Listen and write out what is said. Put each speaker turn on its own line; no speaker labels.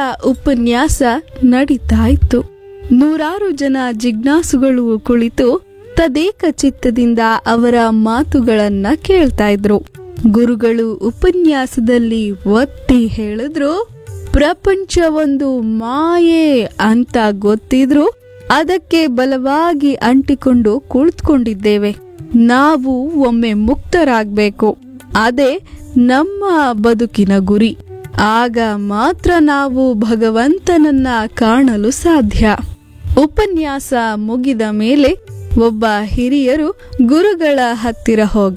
ಉಪನ್ಯಾಸ ನಡೀತಾ ಇತ್ತು ನೂರಾರು ಜನ ಜಿಜ್ಞಾಸುಗಳು ಕುಳಿತು ತದೇಕ ಚಿತ್ತದಿಂದ ಅವರ ಮಾತುಗಳನ್ನ ಕೇಳ್ತಾ ಇದ್ರು ಗುರುಗಳು ಉಪನ್ಯಾಸದಲ್ಲಿ ಒತ್ತಿ ಹೇಳಿದ್ರು ಪ್ರಪಂಚ ಒಂದು ಮಾಯೆ ಅಂತ ಗೊತ್ತಿದ್ರು ಅದಕ್ಕೆ ಬಲವಾಗಿ ಅಂಟಿಕೊಂಡು ಕುಳಿತುಕೊಂಡಿದ್ದೇವೆ ನಾವು ಒಮ್ಮೆ ಮುಕ್ತರಾಗಬೇಕು ಅದೇ ನಮ್ಮ ಬದುಕಿನ ಗುರಿ ಆಗ ಮಾತ್ರ ನಾವು ಭಗವಂತನನ್ನ ಕಾಣಲು ಸಾಧ್ಯ ಉಪನ್ಯಾಸ ಮುಗಿದ ಮೇಲೆ ಒಬ್ಬ ಹಿರಿಯರು ಗುರುಗಳ ಹತ್ತಿರ ಹೋಗಿ